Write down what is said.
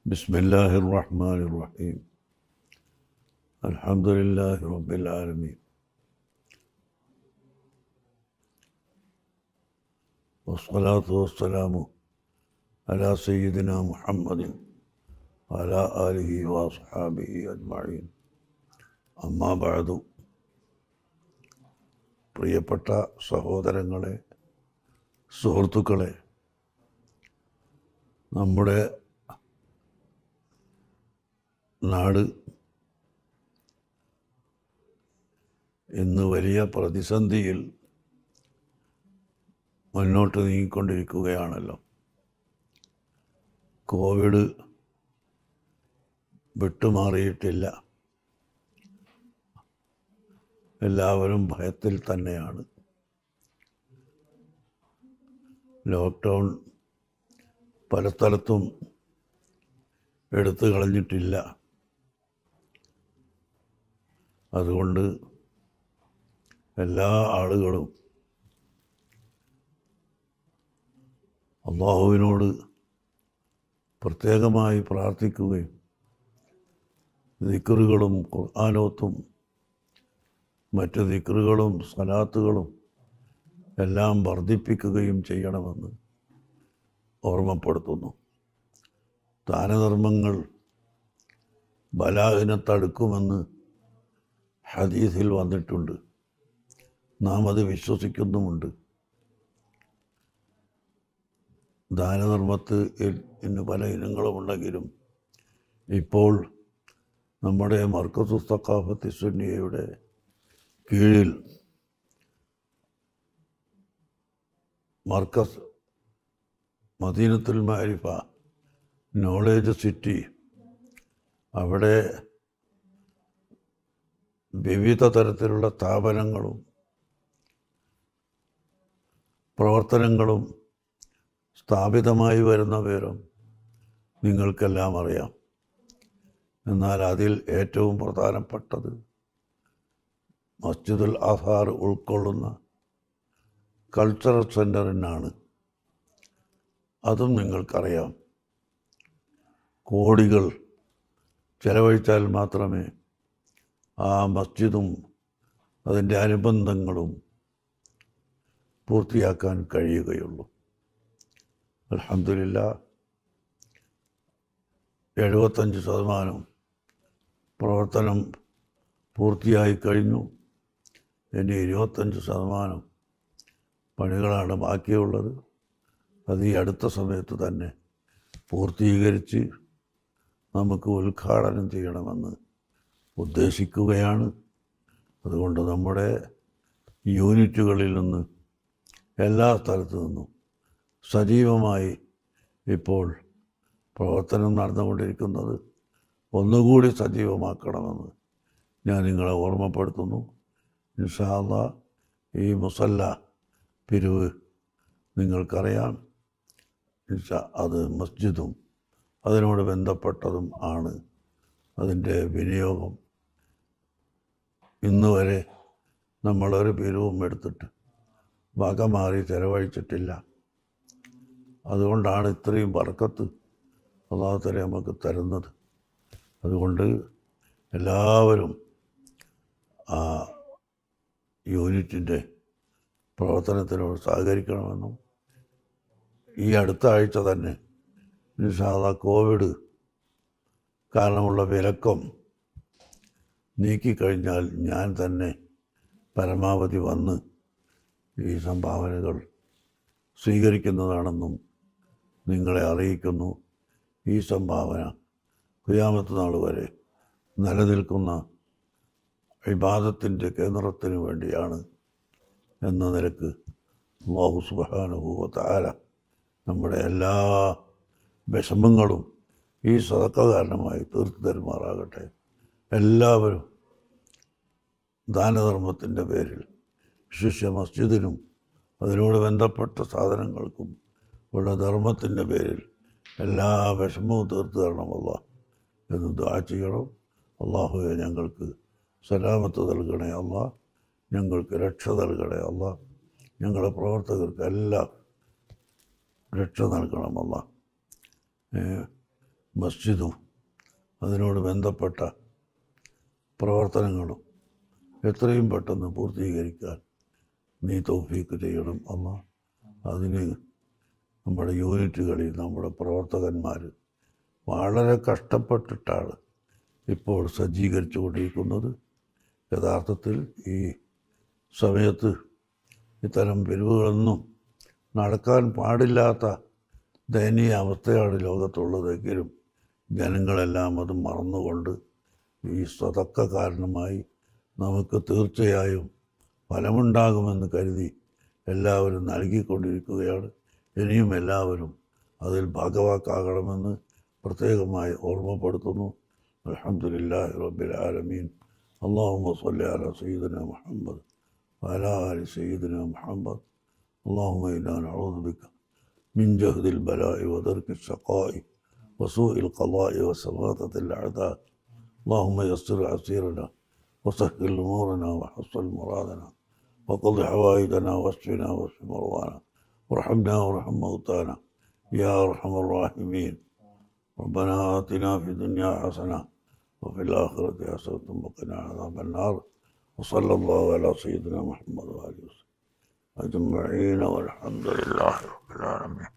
بسم الله الرحمن الرحيم الحمد لله رب العالمين والصلاة والسلام على سيدنا محمد وعلى آله وأصحابه أجمعين أما بعد പ്രിയപ്പെട്ട സഹോദരങ്ങളെ സുഹൃത്തുക്കളെ നമ്മുടെ നാട് ഇന്ന് വലിയ പ്രതിസന്ധിയിൽ മുന്നോട്ട് നീങ്ങിക്കൊണ്ടിരിക്കുകയാണല്ലോ കോവിഡ് വിട്ടുമാറിയിട്ടില്ല എല്ലാവരും ഭയത്തിൽ തന്നെയാണ് ലോക്ക്ഡൗൺ പല സ്ഥലത്തും എടുത്തു കളഞ്ഞിട്ടില്ല അതുകൊണ്ട് എല്ലാ ആളുകളും അള്ളാഹുവിനോട് പ്രത്യേകമായി പ്രാർത്ഥിക്കുകയും ദിക്കറുകളും ഖുർആാനോത്തും മറ്റ് ദിക്കറുകളും സലാത്തുകളും എല്ലാം വർദ്ധിപ്പിക്കുകയും ചെയ്യണമെന്ന് ഓർമ്മപ്പെടുത്തുന്നു ദാനധർമ്മങ്ങൾ ബലാഹിനെ തടുക്കുമെന്ന് ഹദീസിൽ വന്നിട്ടുണ്ട് നാം അത് വിശ്വസിക്കുന്നുമുണ്ട് ദാനധർമ്മത്ത് ഇന്ന് പല ഇനങ്ങളുമുണ്ടെങ്കിലും ഇപ്പോൾ നമ്മുടെ മർക്കസു സക്കാഫത്ത് സുന്നിയയുടെ കീഴിൽ മർക്കസ് മദീനത്തുൽ മാരിഫ നോളേജ് സിറ്റി അവിടെ വിവിധ തരത്തിലുള്ള സ്ഥാപനങ്ങളും പ്രവർത്തനങ്ങളും സ്ഥാപിതമായി വരുന്ന വിവരം നിങ്ങൾക്കെല്ലാം അറിയാം എന്നാൽ അതിൽ ഏറ്റവും പ്രധാനപ്പെട്ടത് മസ്ജിദുൽ ആഹാർ ഉൾക്കൊള്ളുന്ന കൾച്ചറൽ സെൻറ്ററിനാണ് അതും നിങ്ങൾക്കറിയാം കോടികൾ ചെലവഴിച്ചാൽ മാത്രമേ ആ മസ്ജിദും അതിൻ്റെ അനുബന്ധങ്ങളും പൂർത്തിയാക്കാൻ കഴിയുകയുള്ളൂ അലഹമില്ല എഴുപത്തഞ്ച് ശതമാനം പ്രവർത്തനം പൂർത്തിയായി കഴിഞ്ഞു ഇനി ഇരുപത്തഞ്ച് ശതമാനം പണികളാണ് ബാക്കിയുള്ളത് അത് ഈ അടുത്ത സമയത്ത് തന്നെ പൂർത്തീകരിച്ച് നമുക്ക് ഉദ്ഘാടനം ചെയ്യണമെന്ന് ഉദ്ദേശിക്കുകയാണ് അതുകൊണ്ട് നമ്മുടെ യൂണിറ്റുകളിൽ നിന്ന് എല്ലാ സ്ഥലത്തു നിന്നും സജീവമായി ഇപ്പോൾ പ്രവർത്തനം നടന്നുകൊണ്ടിരിക്കുന്നത് ഒന്നുകൂടി സജീവമാക്കണമെന്ന് ഞാൻ നിങ്ങളെ ഓർമ്മപ്പെടുത്തുന്നു ഇൻഷാല്ല ഈ മുസല്ല പിരിവ് നിങ്ങൾക്കറിയാം ഇൻഷാ അത് മസ്ജിദും അതിനോട് ബന്ധപ്പെട്ടതും ആണ് അതിൻ്റെ വിനിയോഗം ഇന്ന് വരെ നമ്മളൊരു പിരിവും എടുത്തിട്ട് വക മാറി ചിലവഴിച്ചിട്ടില്ല അതുകൊണ്ടാണ് ഇത്രയും വർക്കത്ത് അള്ളാഹുത്തരെ നമുക്ക് തരുന്നത് അതുകൊണ്ട് എല്ലാവരും ആ യൂണിറ്റിൻ്റെ പ്രവർത്തനത്തിനോട് സഹകരിക്കണമെന്നും ഈ അടുത്ത ആഴ്ച തന്നെ നിഷാദ കോവിഡ് കാരണമുള്ള വിലക്കം നീക്കിക്കഴിഞ്ഞാൽ ഞാൻ തന്നെ പരമാവധി വന്ന് ഈ സംഭാവനകൾ സ്വീകരിക്കുന്നതാണെന്നും നിങ്ങളെ അറിയിക്കുന്നു ഈ സംഭാവന കുയാമത്ത് നാൾ വരെ നിലനിൽക്കുന്ന വിവാദത്തിൻ്റെ കേന്ദ്രത്തിന് വേണ്ടിയാണ് എന്ന നിലക്ക് അള്ളാഹു സുബാനുഭൂവത്താല നമ്മുടെ എല്ലാ വിഷമങ്ങളും ഈ സതക്ക കാരണമായി തീർത്തു തരുമാറാകട്ടെ എല്ലാവരും ദാനധർമ്മത്തിൻ്റെ പേരിൽ ശിഷ്യ മസ്ജിദിനും അതിനോട് ബന്ധപ്പെട്ട സാധനങ്ങൾക്കും ഉള്ള ധർമ്മത്തിൻ്റെ പേരിൽ എല്ലാ വിഷമവും തീർത്തു തരണമല്ല എന്ന് ദുആ ചെയ്യണം അള്ളാഹുവെ ഞങ്ങൾക്ക് സലാമത്ത് നൽകണേ അല്ല ഞങ്ങൾക്ക് രക്ഷ നൽകണേ അല്ല ഞങ്ങളുടെ പ്രവർത്തകർക്ക് എല്ലാം രക്ഷ നൽകണമല്ല മസ്ജിദും അതിനോട് ബന്ധപ്പെട്ട പ്രവർത്തനങ്ങളും എത്രയും പെട്ടെന്ന് പൂർത്തീകരിക്കാൻ നീ തൗഫീക്ക് ചെയ്യണം അമ്മ അതിന് നമ്മുടെ യൂണിറ്റുകളിൽ നമ്മുടെ പ്രവർത്തകന്മാർ വളരെ കഷ്ടപ്പെട്ടിട്ടാണ് ഇപ്പോൾ സജ്ജീകരിച്ചു കൊണ്ടിരിക്കുന്നത് യഥാർത്ഥത്തിൽ ഈ സമയത്ത് ഇത്തരം പിരിവുകളൊന്നും നടക്കാൻ പാടില്ലാത്ത ദയനീയ അവസ്ഥയാണ് ലോകത്തുള്ളതെങ്കിലും ജനങ്ങളെല്ലാം അത് മറന്നുകൊണ്ട് ഈ സ്വതക്ക കാരണമായി നമുക്ക് തീർച്ചയായും ഫലമുണ്ടാകുമെന്ന് കരുതി എല്ലാവരും നൽകിക്കൊണ്ടിരിക്കുകയാണ് ഇനിയും എല്ലാവരും അതിൽ ഭാഗവാക്കാകണമെന്ന് പ്രത്യേകമായി ഓർമ്മപ്പെടുത്തുന്നു അലഹമുല്ലാ റബ്ബിൽ ആലമീൻ اللهم صل على سيدنا محمد وعلى آل سيدنا محمد اللهم إنا نعوذ بك من جهد البلاء ودرك الشقاء وسوء القضاء وسماطة الأعداء اللهم يسر عسيرنا وسهل أمورنا وحصل مرادنا وقض حوائجنا واشفنا واشف مرضانا وارحمنا وارحم موتانا يا أرحم الراحمين ربنا آتنا في الدنيا حسنة وفي الآخرة حسنة وقنا عذاب النار وصلى الله على سيدنا محمد وآله وسلم أجمعين والحمد لله رب العالمين